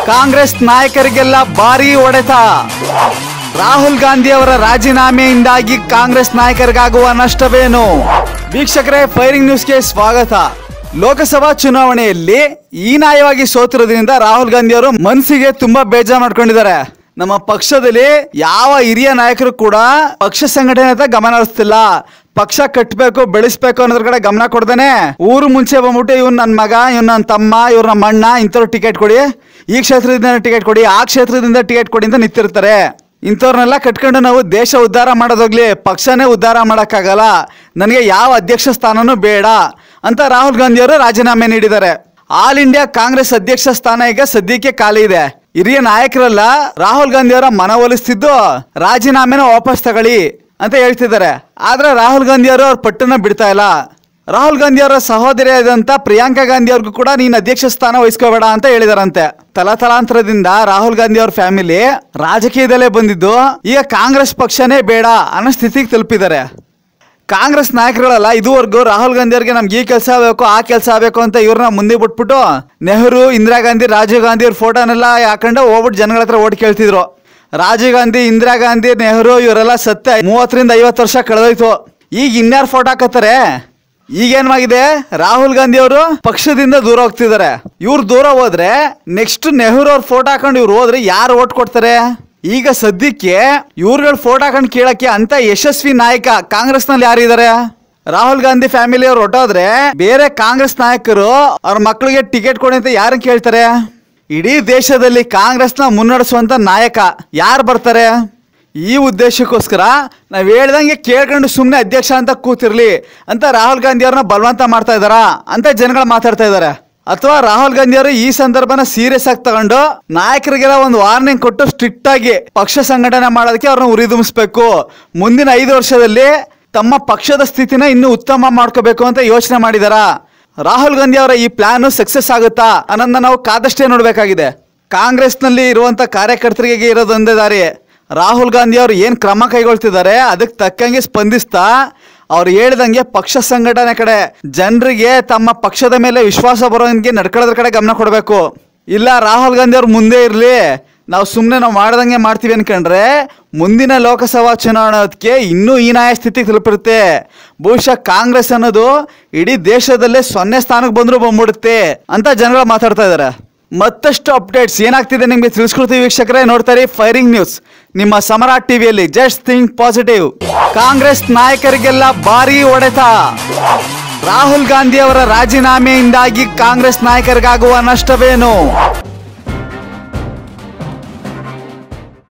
ಕಾಂಗ್ರೆಸ್ ನಾಯಕರಿಗೆಲ್ಲ ಭಾರಿ ಹೊಡೆತ ರಾಹುಲ್ ಗಾಂಧಿ ಅವರ ರಾಜೀನಾಮೆಯಿಂದಾಗಿ ಕಾಂಗ್ರೆಸ್ ನಾಯಕರಿಗಾಗುವ ನಷ್ಟವೇನು ವೀಕ್ಷಕರೇ ಫೈರಿಂಗ್ ನ್ಯೂಸ್ಗೆ ಸ್ವಾಗತ ಲೋಕಸಭಾ ಚುನಾವಣೆಯಲ್ಲಿ ಹೀನಾಯವಾಗಿ ಸೋತಿರೋದ್ರಿಂದ ರಾಹುಲ್ ಗಾಂಧಿ ಅವರು ಮನಸ್ಸಿಗೆ ತುಂಬಾ ಬೇಜಾರು ಮಾಡ್ಕೊಂಡಿದ್ದಾರೆ ನಮ್ಮ ಪಕ್ಷದಲ್ಲಿ ಯಾವ ಹಿರಿಯ ನಾಯಕರು ಕೂಡ ಪಕ್ಷ ಸಂಘಟನೆ ಅಂತ ಗಮನ ಹರಿಸ್ತಿಲ್ಲ ಪಕ್ಷ ಕಟ್ಟಬೇಕು ಬೆಳೆಸ್ಬೇಕು ಅನ್ನೋದ್ರ ಕಡೆ ಗಮನ ಕೊಡ್ದೇನೆ ಊರು ಮುಂಚೆ ಬಂದ್ಬಿಟ್ಟು ಇವ್ನು ನನ್ನ ಮಗ ಇವ್ನು ನನ್ನ ತಮ್ಮ ಇವ್ರ ನಮ್ಮ ಅಣ್ಣ ಇಂಥವ್ರು ಟಿಕೆಟ್ ಕೊಡಿ ಈ ಕ್ಷೇತ್ರದಿಂದ ಟಿಕೆಟ್ ಕೊಡಿ ಆ ಕ್ಷೇತ್ರದಿಂದ ಟಿಕೆಟ್ ಕೊಡಿ ಅಂತ ನಿಂತಿರ್ತಾರೆ ಇಂಥವ್ರನ್ನೆಲ್ಲ ಕಟ್ಕೊಂಡು ನಾವು ದೇಶ ಉದ್ಧಾರ ಮಾಡೋದೋಗ್ಲಿ ಪಕ್ಷನೇ ಉದ್ಧಾರ ಮಾಡೋಕ್ಕಾಗಲ್ಲ ನನಗೆ ಯಾವ ಅಧ್ಯಕ್ಷ ಸ್ಥಾನನೂ ಬೇಡ ಅಂತ ರಾಹುಲ್ ಗಾಂಧಿ ಅವರು ರಾಜೀನಾಮೆ ನೀಡಿದ್ದಾರೆ ಆಲ್ ಇಂಡಿಯಾ ಕಾಂಗ್ರೆಸ್ ಅಧ್ಯಕ್ಷ ಸ್ಥಾನ ಈಗ ಸದ್ಯಕ್ಕೆ ಖಾಲಿ ಇದೆ ಹಿರಿಯ ನಾಯಕರೆಲ್ಲ ರಾಹುಲ್ ಗಾಂಧಿ ಅವರ ಮನವೊಲಿಸ್ತಿದ್ದು ರಾಜೀನಾಮೆನ ವಾಪಸ್ ತಗೊಳ್ಳಿ ಅಂತ ಹೇಳ್ತಿದ್ದಾರೆ ಆದ್ರೆ ರಾಹುಲ್ ಗಾಂಧಿ ಅವರು ಅವ್ರ ಪಟ್ಟನ್ನ ಬಿಡ್ತಾ ಇಲ್ಲ ರಾಹುಲ್ ಗಾಂಧಿ ಅವರ ಸಹೋದರಿಯಾದಂತ ಪ್ರಿಯಾಂಕಾ ಗಾಂಧಿ ಅವ್ರಿಗೂ ಕೂಡ ನೀನ್ ಅಧ್ಯಕ್ಷ ಸ್ಥಾನ ವಹಿಸ್ಕೋಬೇಡ ಅಂತ ಹೇಳಿದಾರಂತೆ ತಲತಲಾಂತರದಿಂದ ರಾಹುಲ್ ಗಾಂಧಿ ಅವ್ರ ಫ್ಯಾಮಿಲಿ ರಾಜಕೀಯದಲ್ಲೇ ಬಂದಿದ್ದು ಈಗ ಕಾಂಗ್ರೆಸ್ ಪಕ್ಷನೇ ಬೇಡ ಅನ್ನೋ ಸ್ಥಿತಿಗೆ ತಲುಪಿದ್ದಾರೆ ಕಾಂಗ್ರೆಸ್ ನಾಯಕರುಗಳಲ್ಲ ಇದುವರೆಗೂ ರಾಹುಲ್ ಗಾಂಧಿ ಅವ್ರಿಗೆ ನಮ್ಗೆ ಈ ಕೆಲಸ ಆಗಬೇಕು ಆ ಕೆಲಸ ಆಗಬೇಕು ಅಂತ ಇವ್ರನ್ನ ಮುಂದೆ ಬಿಟ್ಬಿಟ್ಟು ನೆಹರು ಇಂದಿರಾ ಗಾಂಧಿ ರಾಜೀವ್ ಗಾಂಧಿ ಅವ್ರ ಫೋಟೋನೆಲ್ಲ ಹಾಕೊಂಡು ಹೋಗ್ಬಿಟ್ಟು ಜನಗಳ ಹತ್ರ ಓಟ್ ಕೇಳ್ತಿದ್ರು ರಾಜೀವ್ ಗಾಂಧಿ ಇಂದಿರಾ ಗಾಂಧಿ ನೆಹರು ಇವರೆಲ್ಲ ಸತ್ತ ಮೂವತ್ತರಿಂದ ಐವತ್ತು ವರ್ಷ ಕಳೆದೋಯ್ತು ಈಗ ಇನ್ಯಾರು ಫೋಟೋ ಹಾಕತ್ತಾರೆ ಈಗೇನಾಗಿದೆ ರಾಹುಲ್ ಗಾಂಧಿ ಅವರು ಪಕ್ಷದಿಂದ ದೂರ ಹೋಗ್ತಿದ್ದಾರೆ ಇವ್ರು ದೂರ ಹೋದ್ರೆ ನೆಕ್ಸ್ಟ್ ನೆಹರು ಅವ್ರ ಫೋಟೋ ಹಾಕೊಂಡು ಇವ್ರು ಹೋದ್ರೆ ಯಾರು ಓಟ್ ಕೊಡ್ತಾರೆ ಈಗ ಸದ್ಯಕ್ಕೆ ಇವ್ರುಗಳ ಫೋಟೋ ಹಾಕೊಂಡು ಕೇಳಕ್ಕೆ ಅಂತ ಯಶಸ್ವಿ ನಾಯಕ ಕಾಂಗ್ರೆಸ್ ನಲ್ಲಿ ಯಾರಿದ್ದಾರೆ ರಾಹುಲ್ ಗಾಂಧಿ ಫ್ಯಾಮಿಲಿ ಅವ್ರು ಹೊಟ್ಟೋದ್ರೆ ಬೇರೆ ಕಾಂಗ್ರೆಸ್ ನಾಯಕರು ಅವ್ರ ಮಕ್ಕಳಿಗೆ ಟಿಕೆಟ್ ಕೊಡಿ ಅಂತ ಯಾರನ್ನ ಕೇಳ್ತಾರೆ ಇಡೀ ದೇಶದಲ್ಲಿ ಕಾಂಗ್ರೆಸ್ನ ಮುನ್ನಡೆಸುವಂತ ನಾಯಕ ಯಾರು ಬರ್ತಾರೆ ಈ ಉದ್ದೇಶಕ್ಕೋಸ್ಕರ ನಾವ್ ಹೇಳ್ದಂಗೆ ಕೇಳ್ಕೊಂಡು ಸುಮ್ಮನೆ ಅಧ್ಯಕ್ಷ ಅಂತ ಕೂತಿರ್ಲಿ ಅಂತ ರಾಹುಲ್ ಗಾಂಧಿ ಅವ್ರನ್ನ ಬಲವಂತ ಮಾಡ್ತಾ ಇದಾರಾ ಅಂತ ಜನಗಳು ಮಾತಾಡ್ತಾ ಇದ್ದಾರೆ ಅಥವಾ ರಾಹುಲ್ ಗಾಂಧಿ ಅವರು ಈ ಸಂದರ್ಭನ ಸೀರಿಯಸ್ ಆಗಿ ತಗೊಂಡು ನಾಯಕರಿಗೆಲ್ಲ ಒಂದು ವಾರ್ನಿಂಗ್ ಕೊಟ್ಟು ಸ್ಟ್ರಿಕ್ಟ್ ಆಗಿ ಪಕ್ಷ ಸಂಘಟನೆ ಮಾಡೋದಕ್ಕೆ ಅವ್ರನ್ನ ಉರಿದುಂಬಿಸ್ಬೇಕು ಮುಂದಿನ ಐದು ವರ್ಷದಲ್ಲಿ ತಮ್ಮ ಪಕ್ಷದ ಸ್ಥಿತಿನ ಇನ್ನೂ ಉತ್ತಮ ಮಾಡ್ಕೋಬೇಕು ಅಂತ ಯೋಚನೆ ಮಾಡಿದಾರ ರಾಹುಲ್ ಗಾಂಧಿ ಅವರ ಈ ಪ್ಲಾನ್ ಸಕ್ಸಸ್ ಆಗುತ್ತಾ ಅನ್ನೋದನ್ನ ನಾವು ಕಾದಷ್ಟೇ ನೋಡಬೇಕಾಗಿದೆ ಕಾಂಗ್ರೆಸ್ನಲ್ಲಿ ಇರುವಂತ ಕಾರ್ಯಕರ್ತರಿಗೆ ಇರೋದೊಂದೇ ದಾರಿ ರಾಹುಲ್ ಗಾಂಧಿ ಅವರು ಏನು ಕ್ರಮ ಕೈಗೊಳ್ತಿದ್ದಾರೆ ಅದಕ್ಕೆ ತಕ್ಕಂಗೆ ಸ್ಪಂದಿಸ್ತಾ ಅವ್ರು ಹೇಳ್ದಂಗೆ ಪಕ್ಷ ಸಂಘಟನೆ ಕಡೆ ಜನರಿಗೆ ತಮ್ಮ ಪಕ್ಷದ ಮೇಲೆ ವಿಶ್ವಾಸ ಬರೋಂಗೆ ನಡ್ಕೊಳ್ಳೋದ್ರ ಕಡೆ ಗಮನ ಕೊಡಬೇಕು ಇಲ್ಲ ರಾಹುಲ್ ಗಾಂಧಿ ಅವ್ರು ಮುಂದೆ ಇರಲಿ ನಾವು ಸುಮ್ಮನೆ ನಾವು ಮಾಡ್ದಂಗೆ ಮಾಡ್ತೀವಿ ಅನ್ಕೊಂಡ್ರೆ ಮುಂದಿನ ಲೋಕಸಭಾ ಚುನಾವಣೆಗೆ ಇನ್ನೂ ಹೀನಾಯ ಸ್ಥಿತಿಗೆ ತಲುಪಿರುತ್ತೆ ಬಹುಶಃ ಕಾಂಗ್ರೆಸ್ ಅನ್ನೋದು ಇಡೀ ದೇಶದಲ್ಲೇ ಸೊನ್ನೆ ಸ್ಥಾನಕ್ಕೆ ಬಂದರೂ ಬಂದ್ಬಿಡುತ್ತೆ ಅಂತ ಜನಗಳು ಮಾತಾಡ್ತಾ ಇದ್ದಾರೆ ಮತ್ತಷ್ಟು ಅಪ್ಡೇಟ್ಸ್ ಏನಾಗ್ತಿದೆ ನಿಮಗೆ ತಿಳಿಸ್ಕೊಡ್ತೀವಿ ವೀಕ್ಷಕರೇ ನೋಡ್ತಾರೆ ಫೈರಿಂಗ್ ನ್ಯೂಸ್ ನಿಮ್ಮ ಸಮರಾಟ್ ಟಿವಿಯಲ್ಲಿ ಜಸ್ಟ್ ಥಿಂಕ್ ಪಾಸಿಟಿವ್ ಕಾಂಗ್ರೆಸ್ ನಾಯಕರಿಗೆಲ್ಲ ಭಾರಿ ಹೊಡೆತ ರಾಹುಲ್ ಗಾಂಧಿ ಅವರ ರಾಜೀನಾಮೆಯಿಂದಾಗಿ ಕಾಂಗ್ರೆಸ್ ನಾಯಕರಿಗಾಗುವ ನಷ್ಟವೇನು